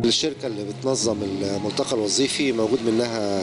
الشركة اللي بتنظم الملتقى الوظيفي موجود منها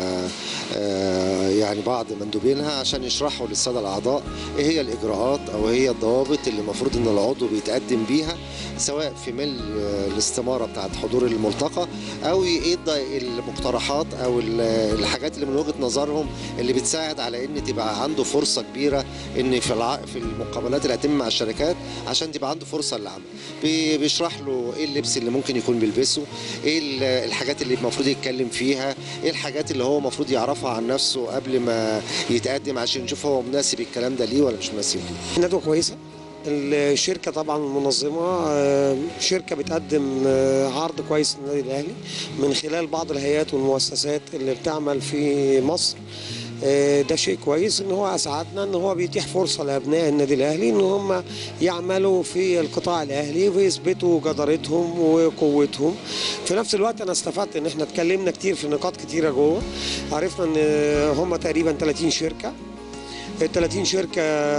آه، يعني بعض مندوبينها عشان يشرحوا للسادة الأعضاء إيه هي الإجراءات أو هي الضوابط اللي المفروض إن العضو بيتقدم بيها سواء في ملء آه، الاستمارة بتاعت حضور الملتقى أو إيه الض- المقترحات أو ال- الحاجات اللي من وجهة نظرهم اللي بتساعد على إن تبقى عنده فرصة كبيرة إن في الع... في المقابلات اللي هتتم مع الشركات عشان تبقى عنده فرصة للعمل بي- بيشرح له إيه اللبس اللي ممكن يكون بيلبسه ايه ال- الحاجات اللي المفروض يتكلم فيها ايه الحاجات اللي هو المفروض يعرفها عن نفسه قبل ما يتقدم عشان نشوف هو مناسب الكلام ده ليه ولا مش مناسب ليه ندوة كويسة الشركة طبعا المنظمة آه، شركة بتقدم آه، عرض كويس للنادي الأهلي من خلال بعض الهيئات والمؤسسات اللي بتعمل في مصر آه، ده شيء كويس ان هو اسعدنا ان هو بيتيح فرصه لابناء النادي الاهلي ان هم يعملوا في القطاع الاهلي ويثبتوا جدارتهم وقوتهم في نفس الوقت انا استفدت ان احنا اتكلمنا كتير في نقاط كتيره جوه عرفنا ان هم تقريبا 30 شركه ال 30 شركة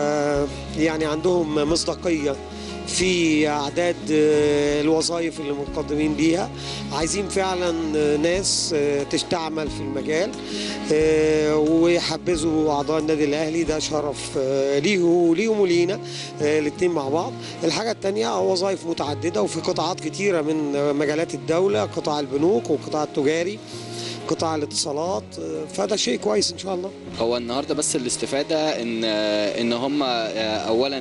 يعني عندهم مصداقية في أعداد آه، الوظائف اللي متقدمين ليها عايزين فعلا آه، ناس آه، تستعمل في المجال آه، ويحبذوا أعضاء النادي الأهلي ده شرف آه، ليه ليهم ولينا آه، الاتنين مع بعض الحاجة التانية وظائف متعددة وفي قطاعات كتيرة من آه، مجالات الدولة قطاع البنوك والقطاع التجاري قطاع الاتصالات آه، فده شيء كويس إن شاء الله هو النهارده بس الاستفاده ان ان هم اولا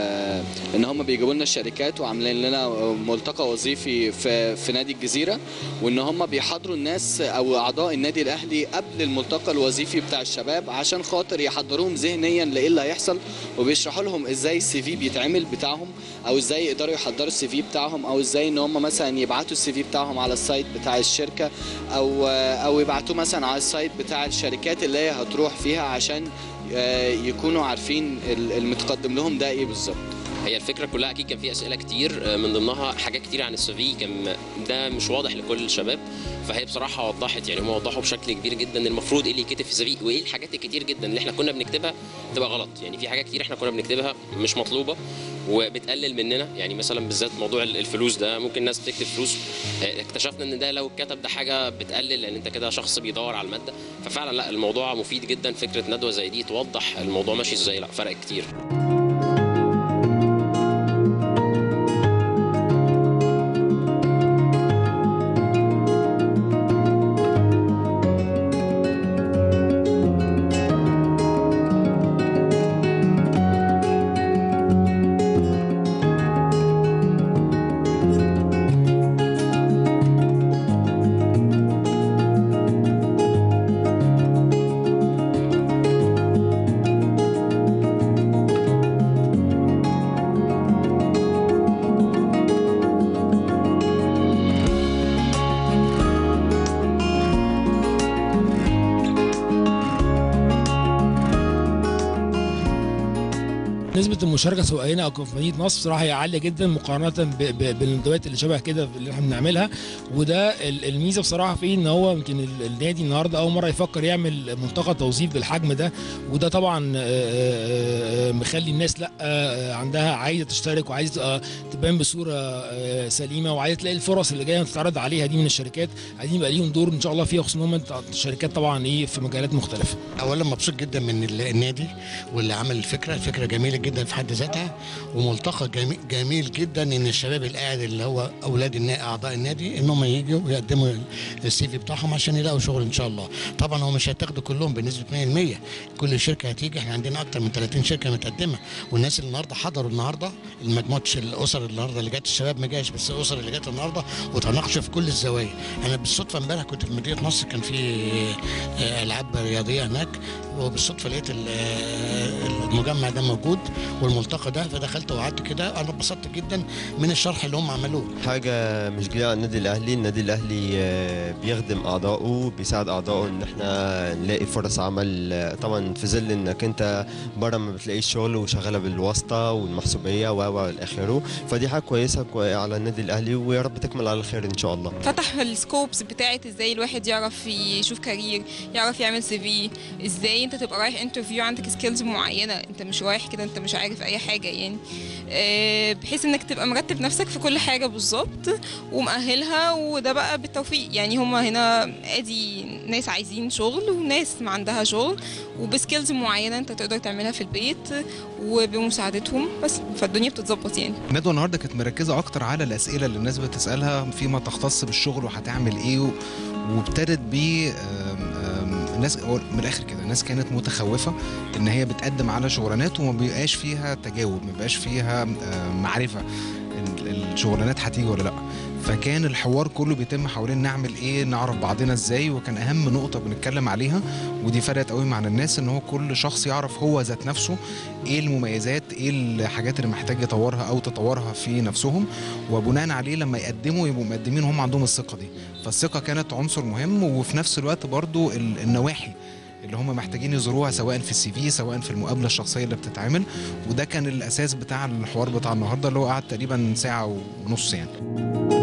ان هم بيجيبوا لنا الشركات وعاملين لنا ملتقى وظيفي في في نادي الجزيره وان هم بيحضروا الناس او اعضاء النادي الاهلي قبل الملتقى الوظيفي بتاع الشباب عشان خاطر يحضروهم ذهنيا لايه اللي هيحصل وبيشرحوا لهم ازاي السي في بيتعمل بتاعهم او ازاي يقدروا يحضروا السي في بتاعهم او ازاي ان هم مثلا يبعتوا السي في بتاعهم على السايت بتاع الشركه او او يبعتوه مثلا على السايت بتاع الشركات اللي هي هتروح فيها عشان آه، يكونوا عارفين ال- المتقدم لهم ده ايه بالظبط هي الفكره كلها اكيد كان في اسئله كتير آه، من ضمنها حاجات كتير عن السي في كان ده مش واضح لكل الشباب فهي بصراحه وضحت يعني هم وضحوا بشكل كبير جدا المفروض ايه اللي يتكتب في السي في وايه الحاجات الكتير جدا اللي احنا كنا بنكتبها تبقى غلط يعني في حاجات كتير احنا كنا بنكتبها مش مطلوبه وبتقلل مننا يعني مثلا بالذات موضوع الفلوس ده ممكن الناس بتكتب فلوس آه، اكتشفنا ان ده لو اتكتب ده حاجه بتقلل لان انت كده شخص بيدور على الماده ففعلا لا الموضوع مفيد جدا فكره ندوه زي دي توضح الموضوع ماشي ازاي لا فرق كتير نسبة المشاركة سواء هنا أو في مدينة نصر بصراحة هي عالية جدا مقارنة ب- ب- بالندوات اللي شبه كده اللي احنا بنعملها وده ال- الميزة بصراحة فيه إن هو يمكن ال- النادي النهاردة أول مرة يفكر يعمل ملتقى توظيف بالحجم ده وده طبعا آه، آه، آه، مخلي الناس لا آه، عندها عايزة تشترك وعايزة آه، تبان بصورة آه، سليمة وعايزة تلاقي الفرص اللي جاية تتعرض عليها دي من الشركات عايزين يبقى ليهم دور إن شاء الله فيها خصوصا إن هم الشركات طبعا إيه في مجالات مختلفة. اولا مبسوط جدا من ال- النادي واللي عمل الفكره الفكره جميله جدا في حد ذاتها وملتقى جميل, جميل جدا ان الشباب القاعد اللي هو اولاد النا... اعضاء النادي ان هم يجوا ويقدموا السي في بتاعهم عشان يلاقوا شغل ان شاء الله طبعا هو مش هيتاخدوا كلهم بنسبه 100% كل شركه هتيجي احنا عندنا اكتر من 30 شركه متقدمه والناس اللي النهارده حضروا النهارده المجموعه الاسر النهارده اللي جت الشباب ما جاش بس الاسر اللي جت النهارده وتناقشوا في كل الزوايا انا بالصدفه امبارح كنت في مدينه نصر كان في آه، العاب رياضيه هناك وبالصدفه لقيت ال- آه، المجمع ده موجود والملتقى ده فدخلت وقعدت كده انا اتبسطت جدا من الشرح اللي هم عملوه حاجة مش جديدة على النادي الأهلي، النادي الأهلي آه، بيخدم أعضائه بيساعد أعضائه إن إحنا نلاقي فرص عمل آه، طبعا في ظل إنك أنت بره ما بتلاقيش شغل وشغالة بالواسطة والمحسوبية و و إلى آخره، فدي حاجة كويسة كوي- على النادي الأهلي ويا رب تكمل على الخير إن شاء الله. فتح السكوبس بتاعت ازاي الواحد يعرف يشوف كارير يعرف يعمل سي في ازاي انت تبقى رايح انترفيو عندك سكيلز معينه انت مش رايح كده انت مش عارف اي حاجه يعني آه، بحيث انك تبقى مرتب نفسك في كل حاجه بالظبط ومؤهلها وده بقى بالتوفيق يعني هما هنا ادي ناس عايزين شغل وناس ما عندها شغل وبسكيلز معينه انت تقدر تعملها في البيت وبمساعدتهم بس فالدنيا بتتظبط يعني الندوه النهارده كانت مركزه اكتر على الاسئله اللي الناس بتسالها فيما تختص بالشغل وهتعمل ايه و- وابتدت ب آم، آم، الناس هو من الاخر كده الناس كانت متخوفه ان هي بتقدم على شغلانات وما بيبقاش فيها تجاوب ما بيبقاش فيها آم، معرفه إن الشغلانات هتيجي ولا لا فكان الحوار كله بيتم حوالين نعمل ايه نعرف بعضنا ازاي وكان اهم نقطه بنتكلم عليها ودي فرقت قوي مع الناس ان هو كل شخص يعرف هو ذات نفسه ايه المميزات ايه الحاجات اللي محتاج يطورها او تطورها في نفسهم وبناء عليه لما يقدموا يبقوا مقدمين هم عندهم الثقه دي فالثقه كانت عنصر مهم وفي نفس الوقت برضو ال- النواحي اللي هم محتاجين يزوروها سواء في السي في سواء في المقابله الشخصيه اللي بتتعمل وده كان الاساس بتاع الحوار بتاع النهارده اللي هو قعد تقريبا ساعه ونص يعني